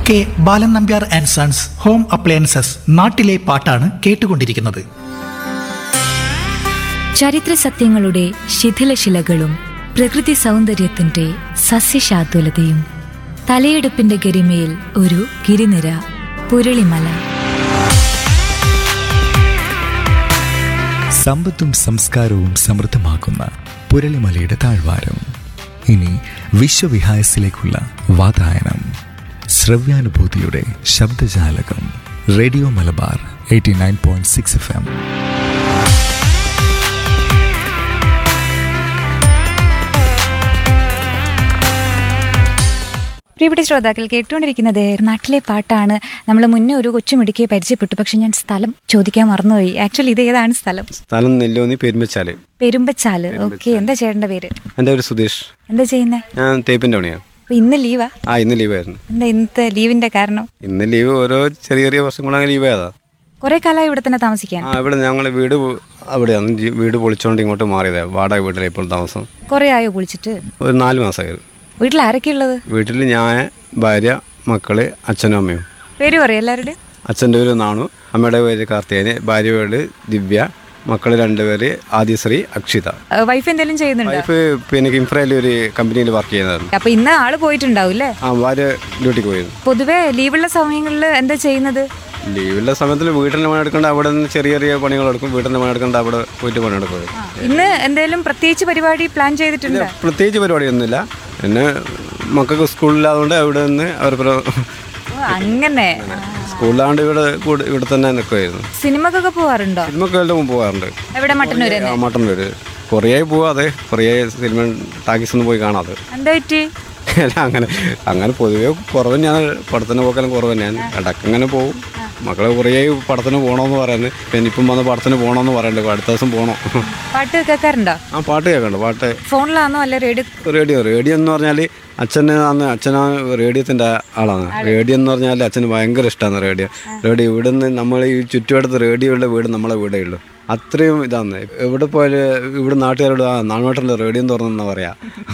K Balan Nambiar and sons home appliances നാട്ടിലെ പാട്ടാണ് കേട്ടുകൊണ്ടിരിക്കുന്നത് ചരിത്ര സത്യങ്ങളുടെ ശിഥിലശിലകളും പ്രകൃതി സൗന്ദര്യത്തിന്റെ സസ്യശാതുലതയും തലയെടുപ്പിന്റെ ഗരിമയിൽ ഒരു ഗിരിനിര പുരളിമല സമ്പത്തും സംസ്കാരവും സമൃദ്ധമാക്കുന്ന പുരളിമലയുടെ താഴ്വാരം ഇനി വിശ്വവിഹായസിലേക്കുള്ള വാതായനം ശ്രവ്യാനുഭൂതിയുടെ ശബ്ദജാലകം radio Malabar eighty nine point six F M പ്രിയപ്പെട്ട ശ്രോതാക്കൾ കേട്ടുകൊണ്ടിരിക്കുന്നത് നാട്ടിലെ പാട്ടാണ് നമ്മൾ മുന്നേ ഒരു കൊച്ചുമിടുക്കിയെ പരിചയപ്പെട്ടു പക്ഷെ ഞാൻ സ്ഥലം ചോദിക്കാൻ മറന്നുപോയി ആക്ച്വലി ഇത് ഏതാണ് സ്ഥലം സ്ഥലം നെല്ലോന്നി പെരുമ്പച്ചാല് പെരുമ്പച്ചാല് ഓക്കെ എന്താ ചേട്ടന്റെ പേര് എൻ്റെ ഒരു സുധീഷ് എന്താ ചെയ്യുന്നേ ഞാൻ തേപ്പിൻ്റെ പണിയാണ് അപ്പൊ ഇന്ന് ലീവാ ആ ഇന്ന് ലീവായിരുന്നു എന്താ ഇന്നത്തെ ലീവിന്റെ കാരണം ഇന്ന് ലീവ് ഓരോ ചെറിയ ചെറിയ വർഷം കൂടെ അങ്ങനെ ലീവ് ആയതാ കുറെ കാലമായി ഇവിടെ തന്നെ താമസിക്കാൻ ആ ഇവിടെ ഞങ്ങൾ വീട് പോ- അവിടെയാണ് ജി- വീട് പൊളിച്ചോണ്ട് ഇങ്ങോട്ട് മാറിയതാ വാടക വീട്ടിലാണ് ഇപ്പോൾ താമസം കുറെ ആയോ കുളിച്ചിട്ട് ഒരു നാല് മാസമായത് വീട്ടിൽ ആരൊക്കെ ഉള്ളത് വീട്ടിൽ ഞാൻ ഭാര്യ മക്കള് അച്ഛനും അമ്മയും പേര് പറയും എല്ലാവരുടെയും അച്ഛൻ്റെ പേര് നാണു അമ്മയുടെ പേര് കാർത്തികേയന് ഭാര്യ പേര് ദിവ്യ മക്കൾ രണ്ടുപേര് ആദിശ്രീ അക്ഷിത വൈഫ് എന്തെങ്കിലും ചെയ്യുന്നുണ്ടോ വൈഫ് പിന്നെ കിംഫ്രയിൽ ഒരു കമ്പനിയിൽ വർക്ക് ചെയ്യുന്നതായിരുന്നു അപ്പൊ ഇന്ന് ആള് പോയിട്ടുണ്ടാവും അല്ലേ ആ ഭാര്യ ഡ്യൂട്ടിക്ക് പോയിരുന്നു പൊതുവെ ലീവുള്ള സമയങ്ങളിൽ എന്താ ചെയ്യുന്നത് ലീവുള്ള സമയത്തിൽ വീട്ടിൻ്റെ പണി എടുക്കേണ്ട അവിടെ നിന്ന് ചെറിയ ചെറിയ പണികൾ എടുക്കും വീട്ടിൻ്റെ പണി എടുക്കേണ്ട അവിടെ പോയിട്ട് പണി എടുക്കും ഇന്ന് എന്തെങ്കിലും പ്രത്യേകിച്ച് പരിപാടി പ്ലാൻ ചെയ്തിട്ടുണ്ട് പ്രത്യേകിച്ച് പരിപാടിയൊന്നുമില്ല പിന്നെ മക്കൾക്ക് സ്കൂളിലായതുകൊണ്ട് അവിടെ നിന്ന് അവർ അങ്ങനെ സ്കൂളിലാണ്ട് ഇവിടെ കൂടെ ഇവിടെ തന്നെ നിൽക്കുമായിരുന്നു സിനിമക്കൊക്കെ പോവാറുണ്ടോ സിനിമക്ക് എല്ലാം പോകാറുണ്ട് എവിടെ മട്ടന്നൂര് ആ മട്ടൻ പേര് കുറേയായി പോവാതെ കുറേ സിനിമ ടാക്കീസ് ഒന്നും പോയി കാണാതെ എന്താ പറ്റി അല്ല അങ്ങനെ അങ്ങനെ പൊതുവേ കുറവ് തന്നെയാണ് പടത്തിന് പോക്കാലും കുറവ് തന്നെയാണ് ഇടയ്ക്ക് അങ്ങനെ പോകും മക്കളെ കുറേ പടത്തിന് പോകണമെന്ന് പറയുന്നത് പിന്നെ ഇപ്പം വന്ന് പടത്തിന് പോകണമെന്ന് പറയുന്നുണ്ട് അടുത്ത ദിവസം പോകണം പാട്ട് കേൾക്കാറുണ്ടോ ആ പാട്ട് കേൾക്കണ്ട പാട്ട് ഫോണിലാണോ അല്ല റേഡിയോ റേഡിയോ റേഡിയോ എന്ന് പറഞ്ഞാൽ അച്ഛന് അന്ന് അച്ഛനാ റേഡിയോത്തിൻ്റെ ആളാണ് റേഡിയോ എന്ന് പറഞ്ഞാൽ അച്ഛന് ഭയങ്കര ഇഷ്ടമാണ് റേഡിയോ റേഡിയോ ഇവിടെ നിന്ന് നമ്മൾ ഈ ചുറ്റുവട്ടത്ത് റേഡിയോ ഉള്ള വീട് നമ്മളെ വീടേ ഉള്ളൂ അത്രയും ഇതാണ് എവിടെ പോയാലും ഇവിടെ നാട്ടുകാരോട് ആ നാണോട്ടൻ്റെ റേഡിയോ എന്ന് പറഞ്ഞാ പറയാ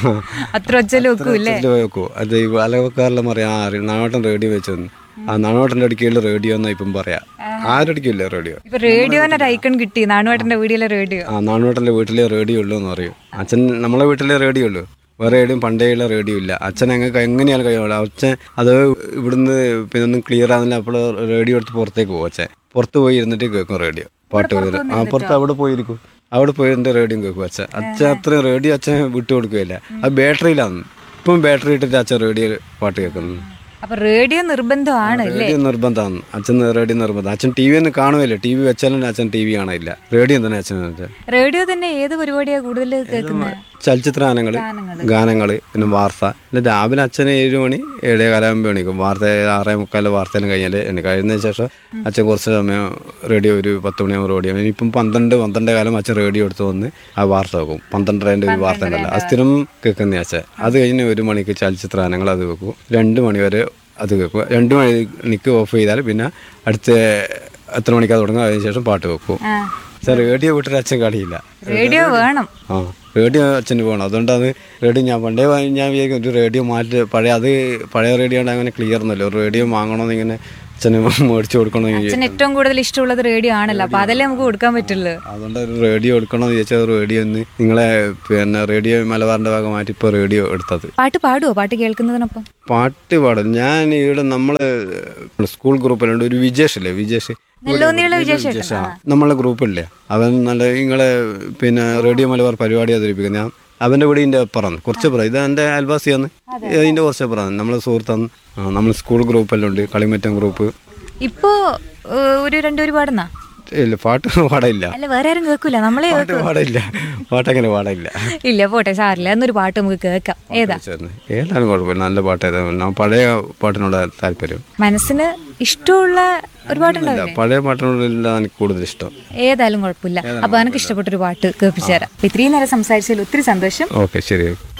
അത്ര ഒച്ചല് വെക്കൂല്ലേ ഇതില് വെക്കൂ അത് ഈ അലവക്കാരെല്ലാം പറയാം ആ നാണോട്ടൻ റേഡിയോ വെച്ചു ആ നാണോട്ടൻ്റെ അടിക്കുള്ള റേഡിയോ എന്നാ ഇപ്പം പറയാ ആരടിക്കില്ല റേഡിയോ ഇപ്പൊ റേഡിയോന്റെ ഒരു ഐക്കൺ കിട്ടി നാണുവേട്ടന്റെ വീഡിയോയിലെ റേഡിയോ ആ നാണുവേട്ടൻ്റെ വീട്ടിലെ റേഡിയോ ഉള്ളൂ എന്ന് പറയും അച്ഛൻ നമ്മളെ വീട്ടിലെ റേഡിയോ ഉള്ളൂ വേറെ എവിടെയും പണ്ടേയുള്ള റേഡിയോ ഇല്ല അച്ഛൻ അങ്ങനെ എങ്ങനെയാണ് കഴിയുള്ളൂ അച്ഛൻ അത് ഇവിടുന്ന് പിന്നെ ഒന്നും ക്ലിയർ ആകുന്നില്ല അപ്പോൾ റേഡിയോ എടുത്ത് പുറത്തേക്ക് പോകും അച്ഛൻ പുറത്ത് പോയി ഇരുന്നിട്ട് കേൾക്കും റേഡിയോ പാട്ട് കേൾക്കും ആ പുറത്ത് അവിടെ പോയിരിക്കും അവിടെ പോയി എൻ്റെ റേഡിയോ കേൾക്കും അച്ഛൻ അച്ഛൻ അത്രയും റേഡിയോ അച്ഛൻ വിട്ടു കൊടുക്കുകയില്ല അത് ബാറ്ററിയിലാണ് ഇപ്പം ബാറ്ററി ഇട്ടിട്ട് അച്ഛൻ റേഡിയോ പാട്ട് കേൾക്കുന്നു അപ്പൊ റേഡിയോ നിർബന്ധമാണ് റേഡിയോ നിർബന്ധമാണ് അച്ഛൻ റേഡിയോ നിർബന്ധം അച്ഛൻ ടി വി ഒന്നും കാണുകയില്ല ടി വി വെച്ചാലും അച്ഛൻ ടി വി കാണില്ല റേഡിയോ തന്നെ അച്ഛൻ വെച്ചാൽ റേഡിയോ തന്നെ ഏത് പരിപാടിയാ കൂടുതൽ കേൾക്കുന്നത് ചലച്ചിത്ര ഗാനങ്ങൾ ഗാനങ്ങൾ പിന്നെ വാർത്ത പിന്നെ രാവിലെ അച്ഛന് ഏഴ് മണി ഏഴേ കാലാകുമ്പോൾ എണീക്കും വാർത്ത ആറേ മുക്കാൽ വാർത്തയെല്ലാം കഴിഞ്ഞാൽ എനിക്ക് കഴിഞ്ഞ ശേഷം അച്ഛൻ കുറച്ച് സമയം റേഡിയോ ഒരു പത്ത് മണിയാകുമ്പോൾ റേഡിയോ ഇനിയിപ്പം പന്ത്രണ്ട് പന്ത്രണ്ടേ കാലം അച്ഛൻ റേഡിയോ എടുത്ത് വന്ന് ആ വാർത്ത വെക്കും പന്ത്രണ്ടരേൻ്റെ ഒരു വാർത്ത ഉണ്ടല്ലോ അത് സ്ഥിരം കേൾക്കുന്ന അച്ഛൻ അത് കഴിഞ്ഞ് ഒരു മണിക്ക് ചലച്ചിത്ര ഗാനങ്ങൾ അത് വെക്കും രണ്ട് മണി വരെ അത് കേൾക്കും രണ്ട് മണിക്ക് ഓഫ് ചെയ്താൽ പിന്നെ അടുത്ത എത്ര മണിക്കാണ് തുടങ്ങുക അതിന് ശേഷം പാട്ട് വെക്കും അച്ഛൻ റേഡിയോ വിട്ടിട്ട് അച്ഛൻ കളിയില്ല റേഡിയോ വേണം ആ റേഡിയോ അച്ഛന് പോകണം അതുകൊണ്ട് അത് റേഡിയോ ഞാൻ പണ്ടേ വാ- ഞാൻ വിചാരിക്കും ഒരു റേഡിയോ മാറ്റി പഴയ അത് പഴയ റേഡിയോ ഉണ്ട് അങ്ങനെ ക്ലിയർ ഒന്നുമല്ലോ ഒരു റേഡിയോ വാങ്ങണമെന്ന് ഇങ്ങനെ അച്ഛന് മേടിച്ചു കൊടുക്കണമെന്ന് വിചാരിക്കും. അച്ഛൻ ഏറ്റവും കൂടുതൽ ഇഷ്ടമുള്ളത് റേഡിയോ ആണല്ലോ അപ്പൊ അതല്ലേ നമുക്ക് കൊടുക്കാൻ പറ്റുള്ളൂ അതുകൊണ്ട് ഒരു റേഡിയോ എടുക്കണമെന്ന് വിചാരിച്ചാൽ റേഡിയോ ഒന്ന് നിങ്ങളെ പിന്നെ റേഡിയോ മലബാറിൻ്റെ ഭാഗമായിട്ട് ഇപ്പോൾ റേഡിയോ എടുത്തത് പാട്ട് പാടുവോ പാട്ട് കേൾക്കുന്നതിനൊപ്പം പാട്ട് പാടും ഞാൻ ഇവിടെ നമ്മളെ സ്കൂൾ ഗ്രൂപ്പിലുണ്ട് ഒരു വിജേഷ് ഇല്ലേ വിജേഷ് നെല്ലോന്നിയുള്ള വിജേഷ് ആ, നമ്മളെ ഗ്രൂപ്പില്ലേ അവൻ നല്ല നിങ്ങളെ പിന്നെ റേഡിയോ മലബാർ പരിപാടി അവതരിപ്പിക്കുന്നത് ഞാൻ അവൻ്റെ വീട് ഇതിൻ്റെ അപ്പുറമാണ് കുറച്ച് അപ്പുറം ഇത് എൻ്റെ അയൽവാസിയാണ് ഇതിൻ്റെ കുറച്ച് അപ്പുറമാണ് നമ്മളെ സുഹൃത്താണ് ആ, നമ്മൾ സ്കൂൾ ഗ്രൂപ്പെല്ലാം ഉണ്ട് കളിമറ്റം ഗ്രൂപ്പ് ഇപ്പോ ഏഹ്, ഒരു രണ്ടുപേര് പാടുന്ന ഇല്ല പാട്ട് പാടില്ല അല്ല വേറെ ആരും കേൾക്കൂല നമ്മളെ പാട്ട് പാടില്ല പാട്ടങ്ങനെ പാടില്ല ഇല്ല പോട്ടെ സാറില്ല എന്നൊരു പാട്ട് നമുക്ക് കേൾക്കാം ഏതാ ചേർന്ന് ഏതായാലും കുഴപ്പമില്ല നല്ല പാട്ട് ഏതാ ഞാൻ പഴയ പാട്ടിനോട് താല്പര്യം മനസ്സിന് ഇഷ്ടമുള്ള ഒരു ഇല്ല, പാട്ടുണ്ടാവില്ലേ പഴയ പാട്ടിനോടില്ല എനിക്ക് കൂടുതൽ ഇഷ്ടം ഏതായാലും കുഴപ്പമില്ല അപ്പൊ എനിക്ക് ഇഷ്ടപ്പെട്ടൊരു പാട്ട് കേൾപ്പിച്ചു തരാം അപ്പൊ ഇത്രയും നേരം സംസാരിച്ചതിൽ ഒത്തിരി സന്തോഷം ഓക്കെ ശരി